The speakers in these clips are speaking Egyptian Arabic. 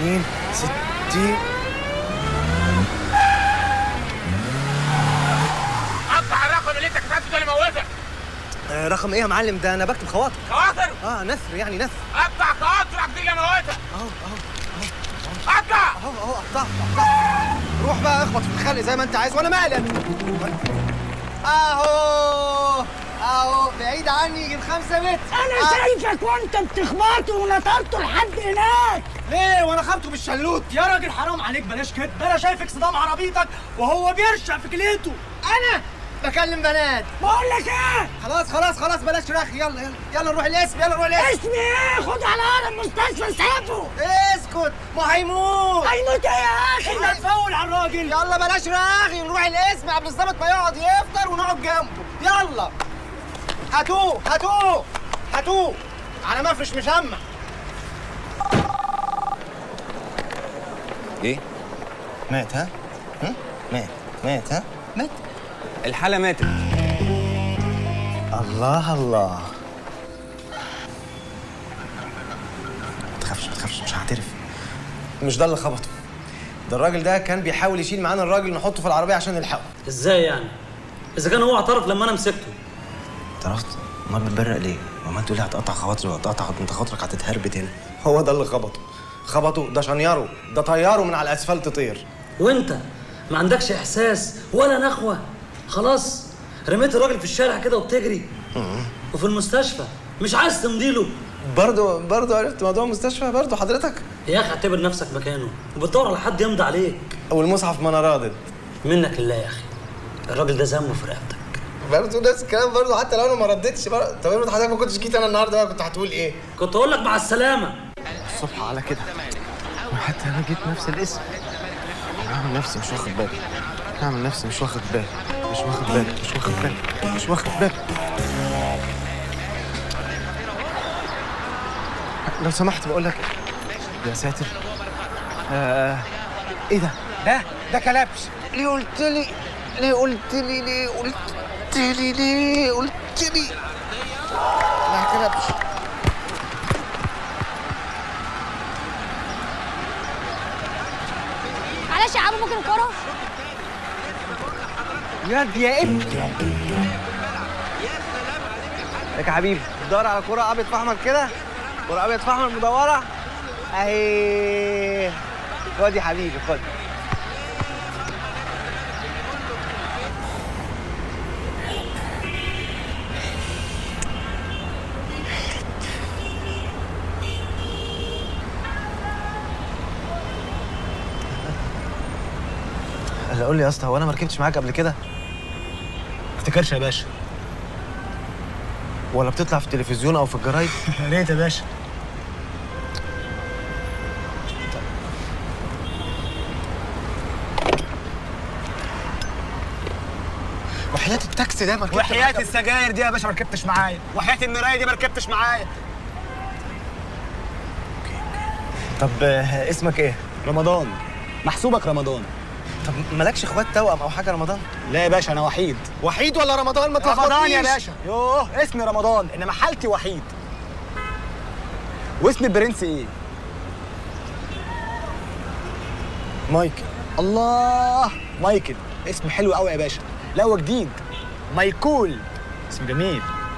اتنين ستين قطع الرقم اللي انت كتبته ده اللي موتك آه رقم ايه يا معلم ده انا بكتب خواطر خواطر اه نثر يعني نثر قطع خواطرك دي اللي موتك اهو اهو قطع اهو اهو قطعت قطعت روح بقى اخبط في الخلق زي ما انت عايز وانا مالي اهو اهو بعيد عني يجي خمسة متر انا شايفك وانت بتخبطه ونطرته لحد هناك ليه وانا خبطه بالشلوت يا راجل حرام عليك بلاش كده ده انا شايفك صدام عربيتك وهو بيرشق في كليته انا بكلم بنات بقول لك ايه خلاص خلاص خلاص بلاش رخي يلا يلا يلا نروح الاسم يلا نروح الاسم اسمي ايه خد على اقرب مستشفى سيبه اسكت ما هيموت هيموت ايه يا اخي انت تفول على الراجل يلا بلاش رغي نروح الاسم قبل الظابط ما يقعد يفطر ونقعد جنبه يلا هاتوه هاتوه هاتوه على مفرش مشمع ايه؟ مات ها؟ هم؟ مات مات ها؟ مات الحالة ماتت الله الله ما تخافش ما تخافش مش هعترف مش ده اللي خبطه ده الراجل ده كان بيحاول يشيل معانا الراجل نحطه في العربية عشان نلحقه ازاي يعني؟ اذا كان هو اعترف لما انا مسكته اعترفت؟ امال بتبرق ليه؟ ماما تقول لي هتقطع خواطري وهتقطع انت خاطرك هتتهربت هنا هو ده اللي خبطه خبطه ده شنيره ده طياره من على الاسفلت طير وانت ما عندكش احساس ولا نخوه خلاص رميت الراجل في الشارع كده وبتجري وفي المستشفى مش عايز تمضيله برضه برضه عرفت موضوع المستشفى برضه حضرتك يا اخي اعتبر نفسك مكانه وبتدور على حد يمضي عليك والمصحف ما انا راضد منك لله يا اخي الراجل ده ذنبه في رقبتك برضه نفس الكلام برضه حتى لو انا ما ردتش برضه طب افرض حضرتك ما كنتش جيت انا النهارده بقى كنت هتقول ايه؟ كنت اقول لك مع السلامه الصبح على كده وحتى انا جيت نفس الاسم انا عامل نفسي مش واخد بالي انا عامل نفسي مش واخد بالي مش واخد بالي مش واخد بالي مش واخد بالي لو سمحت بقول لك يا ساتر آه ايه ده؟ ده ده كلبش ليه قلت لي ليه قلت لي ليه قلت لي ليه قلت لي لا كلبش معلش يا عم ممكن الكرة؟ ياد يا ابني لك يا حبيبي بتدور على كرة ابيض في احمر كده كرة ابيض في احمر مدورة اهي خد يا حبيبي خد لا قول لي يا اسطى هو انا ما ركبتش معاك قبل كده ما افتكرش يا باشا ولا بتطلع في التلفزيون او في الجرايد يا ريت يا باشا وحياة التاكسي ده ما ركبتش وحياة معاك السجاير دي يا باشا ما ركبتش معايا وحياة المراية دي ما ركبتش معايا طب آه، اسمك ايه؟ رمضان محسوبك رمضان طب مالكش اخوات توأم او حاجه رمضان؟ لا يا باشا انا وحيد وحيد ولا رمضان ما رمضان يا تلخبطنيش. باشا يوه اسمي رمضان انما حالتي وحيد واسم البرنس ايه مايكل الله مايكل اسم حلو قوي يا باشا لا هو جديد مايكول اسم جميل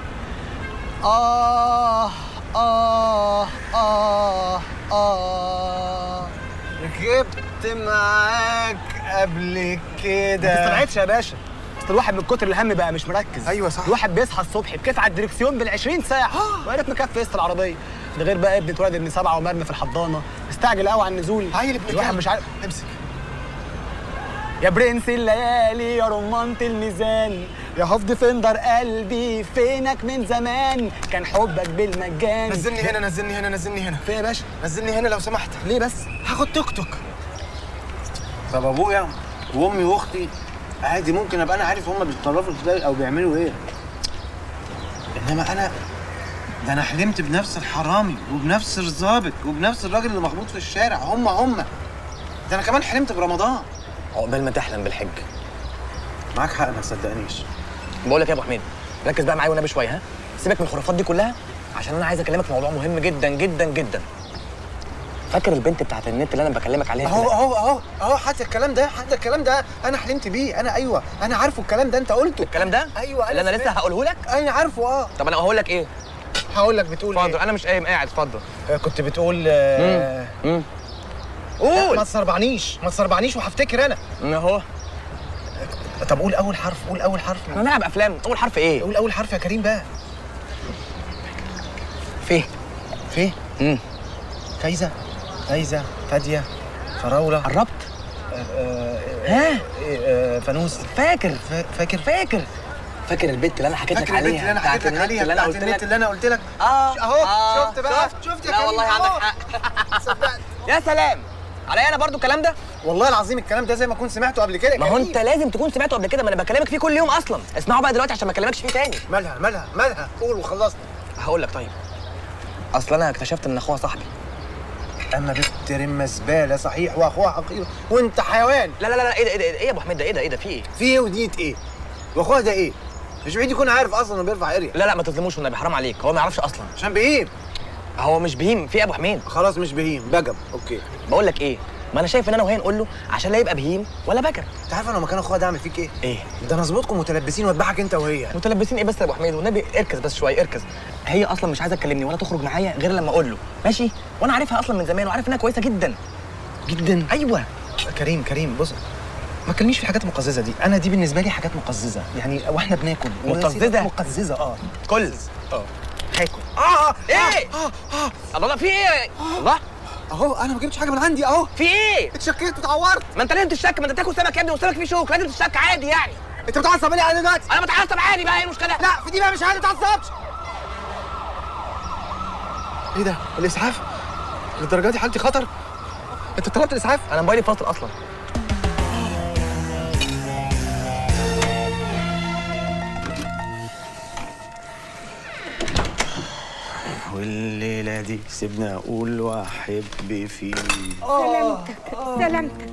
آه آه آه آه ركبت معاك قبل ما كده تستبعدش يا باشا اصل الواحد من كتر الهم بقى مش مركز أيوة صح. الواحد بيصحى الصبح بكيف على الدركسيون بال 20 ساعه ويا ريت مكفي قسط العربيه ده غير بقى ابني اتولد ابن سبعه ومرمي في الحضانه مستعجل قوي على النزول عيل ابن الواحد كام؟ مش عارف امسك يا برنس الليالي يا رمانة الميزان يا حفظ فندر قلبي فينك من زمان كان حبك بالمجان نزلني هنا نزلني هنا نزلني هنا فين يا باشا نزلني هنا لو سمحت ليه بس هاخد توك توك طب ابويا وامي واختي عادي ممكن ابقى انا عارف هم بيتصرفوا ازاي او بيعملوا ايه انما انا ده انا حلمت بنفس الحرامي وبنفس الظابط وبنفس الراجل اللي مخبوط في الشارع هم هم ده انا كمان حلمت برمضان عقبال ما تحلم بالحج معاك حق ما تصدقنيش بقول لك يا ابو حميد ركز بقى معايا والنبي شويه ها سيبك من الخرافات دي كلها عشان انا عايز اكلمك في موضوع مهم جدا جدا جدا فاكر البنت بتاعت النت اللي انا بكلمك عليها اهو كده؟ اهو اهو اهو حتى الكلام ده حتى الكلام ده انا حلمت بيه انا ايوه انا عارفه الكلام ده انت قلته الكلام ده ايوه اللي انا لسه سمعت. هقوله لك انا عارفه اه طب انا هقول لك ايه هقول لك بتقول اتفضل ايه انا مش قايم قاعد اتفضل آه، كنت بتقول آه، امم لا، قول ما تصربعنيش ما تصربعنيش وهفتكر انا اهو طب قول اول حرف قول اول حرف احنا نلعب افلام اول حرف ايه قول اول حرف يا كريم بقى فيه في امم فايزه فايزه فاديه فراوله قربت ها فانوس فاكر فا- فاكر فاكر فاكر البنت اللي انا حكيت لك فاكر البنت عليها اللي انا بتاعت حكيت لك النت عليها اللي انا بتاعت قلت النت لك اللي انا قلت لك اه اهو آه، شفت بقى شفت؟ شفت يا لا كريم والله أهو. عندك حق صدقني يا سلام عليا انا برضو الكلام ده والله العظيم الكلام ده زي ما كنت سمعته قبل كده يا ما هو كريم. انت لازم تكون سمعته قبل كده ما انا بكلمك فيه كل يوم اصلا اسمعه بقى دلوقتي عشان ما اكلمكش فيه تاني مالها مالها مالها قول وخلصنا هقول لك طيب اصل انا اكتشفت ان اخوها صاحبي اما بنت رمه زباله صحيح واخوها حقيقي وانت حيوان لا لا لا ايه ده ايه ده ايه يا ابو حميد ده ايه ده ايه ده في ايه في ايه وديت ايه واخوها ده ايه مش بعيد يكون عارف اصلا انه بيرفع اريا لا لا ما تظلموش والنبي حرام عليك هو ما يعرفش اصلا عشان بهيم هو مش بهيم في إيه يا ابو حميد خلاص مش بهيم بجب اوكي بقول لك ايه ما انا شايف ان انا وهي نقول له عشان لا يبقى بهيم ولا بكر انت عارف انا لو مكان اخوها ده اعمل فيك ايه ايه ده انا اظبطكم متلبسين واذبحك انت وهي متلبسين ايه بس يا ابو حميد والنبي اركز بس شويه اركز هي اصلا مش عايزه تكلمني ولا تخرج معايا غير لما اقول له ماشي وانا عارفها اصلا من زمان وعارف انها كويسه جدا جدا ايوه كريم كريم بص ما تكلمنيش في الحاجات المقززه دي انا دي بالنسبه لي حاجات مقززه يعني واحنا بناكل مقززة؟ مقززه اه كل اه هاكل اه ايه الله لا في ايه الله اهو انا ما جبتش حاجه من عندي اهو في ايه اتشكيت واتعورت ما انت لازم تشك ما انت تاكل سمك يا ابني والسمك فيه شوك لازم تشك عادي يعني انت بتعصب لي على دلوقتي انا بتعصب عادي بقى ايه المشكله لا في دي بقى مش عادي ما تعصبش ايه ده الاسعاف للدرجه دي حالتي خطر انت طلبت الاسعاف انا موبايلي فاصل اصلا والليله دي سيبنا اقول واحب فيه سلامتك سلامتك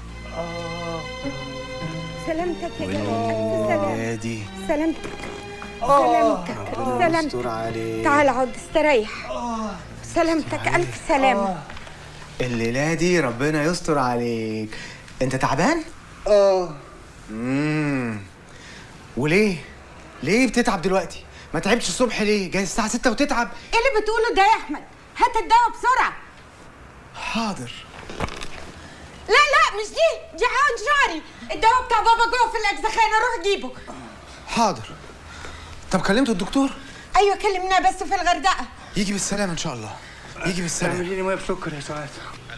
سلامتك يا جميل سلام دي سلامتك سلامتك سلامتك يستر عليك تعال اقعد استريح سلامتك الف سلامه الليله دي ربنا يستر عليك انت تعبان اه امم وليه ليه بتتعب دلوقتي ما تعبتش الصبح ليه جاي الساعه 6 وتتعب ايه اللي بتقوله ده يا احمد هات الدواء بسرعه حاضر لا لا مش دي دي عن شعري الدواء بتاع بابا جوه في الاجزخانه روح جيبه حاضر طب كلمت الدكتور ايوه كلمناه بس في الغردقه يجي بالسلامه ان شاء الله يجي بالسلامه اعملي لي ميه بسكر يا سعاد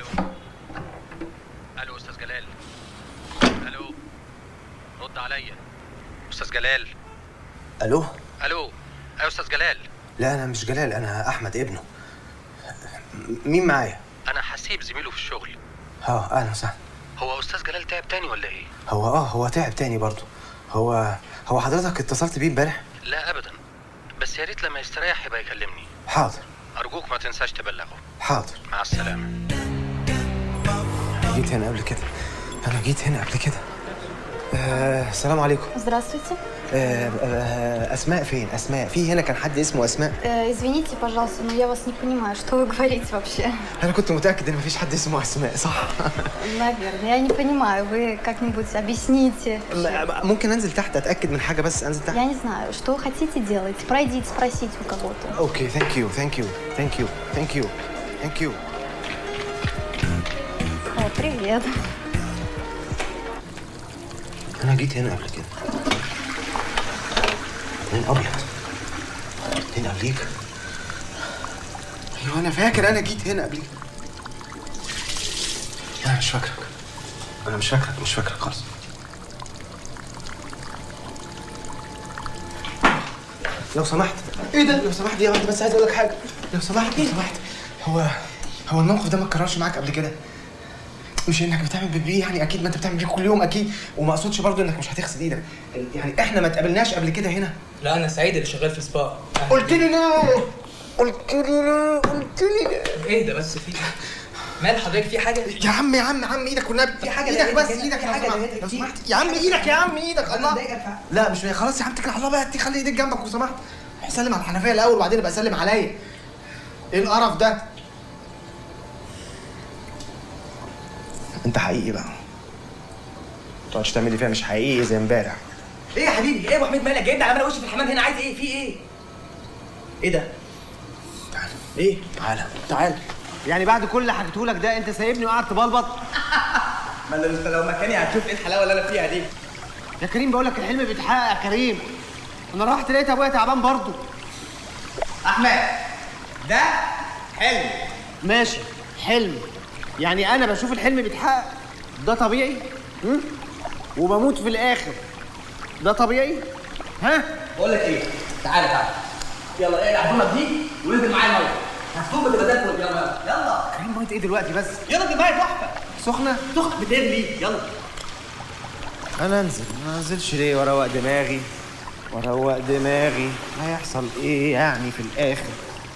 الو استاذ جلال الو رد عليا استاذ جلال الو الو ايوه استاذ جلال لا انا مش جلال انا احمد ابنه مين معايا انا حسيب زميله في الشغل اه اهلا وسهلا هو استاذ جلال تعب تاني ولا ايه هو اه هو تعب تاني برضه هو هو حضرتك اتصلت بيه امبارح لا ابدا بس يا ريت لما يستريح يبقى يكلمني حاضر ارجوك ما تنساش تبلغه حاضر مع السلامه أنا جيت هنا قبل كده انا جيت هنا قبل كده آه السلام عليكم Здравствуйте. آه آه اسماء فين اسماء في هنا كان حد اسمه اسماء Э, извините, пожалуйста, но я вас не понимаю, что вы говорите вообще. انا كنت متاكد ان مفيش حد اسمه اسماء صح Наверное, я не понимаю. Вы как-нибудь объясните. م- ممكن انزل تحت اتاكد من حاجه بس انزل تحت Я не знаю, что вы хотите делать. Пройдите, спросите у кого-то. اوكي ثانك يو ثانك يو ثانك يو ثانك يو ثانك يو О, привет. انا جيت هنا قبل كده من ابيض هنا قبليك ايوه انا فاكر انا جيت هنا قبليك لا مش فاكرك انا مش فاكرك مش فاكرك خالص لو سمحت ايه ده لو سمحت يا واحد بس عايز اقول لك حاجه لو سمحت لو سمحت هو هو الموقف ده ما اتكررش معاك قبل كده مش انك بتعمل بيبي يعني اكيد ما انت بتعمل بيه كل يوم اكيد وما اقصدش برضو انك مش هتغسل ايدك يعني احنا ما اتقابلناش قبل كده هنا لا انا سعيد اللي شغال في سبا قلت لي لا قلت لي لا قلت لي لا ايه ده بس في مال حضرتك في حاجه يا عم يا عم يا عم ايدك والنبي في حاجة ايدك بس ضايقتك هنا؟ ايدك في لو حاجة سمحت. ضايقتك لو فيه؟ سمحت يا عم ايدك يا عم ايدك الله مضايقك فعلا. لا مش خلاص يا عم اتكل على الله بقى خلي ايدك جنبك لو سمحت روح سلم على الحنفيه الاول وبعدين ابقى سلم عليا ايه القرف ده انت حقيقي بقى ما تقعدش تعمل لي فيها مش حقيقي زي امبارح ايه يا حبيبي ايه يا ابو حميد مالك جايبني على مال وشي في الحمام هنا عايز ايه في ايه ايه ده ايه تعالى تعال يعني بعد كل اللي حكيته لك ده انت سايبني وقاعد تبلبط ما لو انت لو مكاني هتشوف ايه الحلاوه اللي انا فيها دي يا كريم بقول لك الحلم بيتحقق يا كريم انا رحت لقيت ابويا تعبان برضه احمد ده حلم ماشي حلم يعني انا بشوف الحلم بيتحقق ده طبيعي هم؟ وبموت في الاخر ده طبيعي ها بقول لك ايه تعالى تعالى يلا ايه العزومه دي وننزل معايا الميه هتكون بتبقى زي الفل يلا يلا يلا كريم ميه ايه دلوقتي بس يلا دي ميه تحفه سخنه سخن بتغلي يلا انا انزل ما انزلش ليه واروق دماغي واروق دماغي هيحصل ايه يعني في الاخر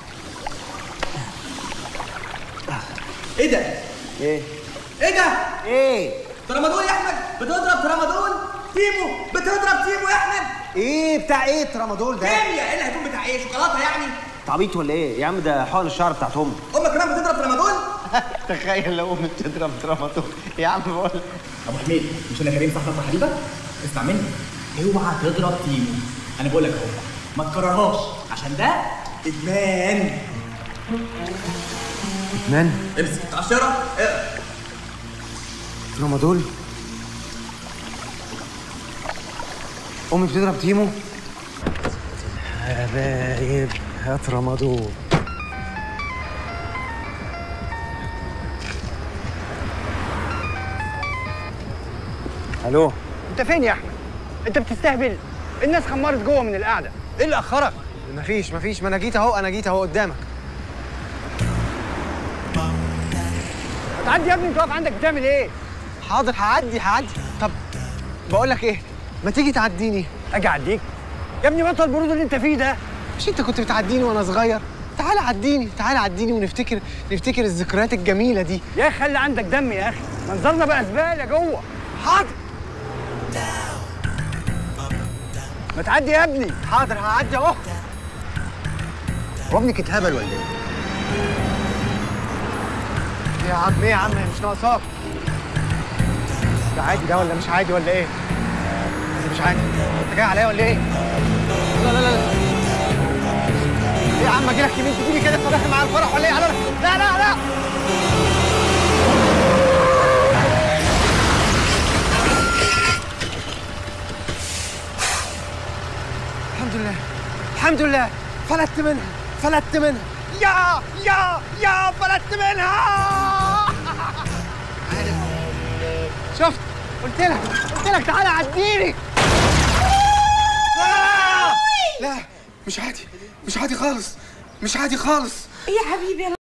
ايه ده ايه ايه ده ايه ترامادول يا احمد بتضرب ترامادول تيمو بتضرب تيمو يا احمد ايه بتاع ايه الترامادول ده كيمياء ايه اللي هيكون بتاع ايه شوكولاته يعني تعبيط ولا ايه يا عم ده حقن الشعر بتاعت امي امك كمان بتضرب ترامادول تخيل لو امي بتضرب ترامادول يا عم بقول ابو حميد مش انا كريم صاحبك وحبيبك اسمع مني اوعى تضرب تيمو انا بقول لك اهو ما تكررهاش عشان ده ادمان ادمان امسك العشره اقرا ترامادول امي بتضرب تيمو حبايب هات رمضان الو انت فين يا احمد انت بتستهبل الناس خمرت جوه من القعده ايه اللي اخرك مفيش مفيش ما انا جيت اهو انا جيت اهو قدامك هتعدي يا ابني انت واقف عندك بتعمل ايه حاضر هعدي هعدي طب بقول لك ايه ما تيجي تعديني اجي اعديك يا ابني بطل البرود اللي انت فيه ده مش انت كنت بتعديني وانا صغير تعالى عديني تعالى عديني ونفتكر نفتكر الذكريات الجميله دي يا اخي خلي عندك دم يا اخي منظرنا بقى زباله جوه حاضر ما تعدي يا ابني حاضر هعدي اهو هو ابنك اتهبل ولا ايه؟ إيه يا عم ايه يا عم هي مش ناقصاك ده عادي ده ولا مش عادي ولا ايه؟ ده مش عادي انت جاي عليا ولا ايه؟ لا لا لا لا ايه يا عم اجي لك يمين تجيبي كده تفرحي معايا الفرح ولا ايه؟ لا لا لا الحمد لله الحمد لله فلتت منها فلتت منها يا يا يا فلتت منها شفت قلت لك قلت لك تعالى عديني لا لا مش عادي مش عادي خالص مش عادي خالص يا حبيبي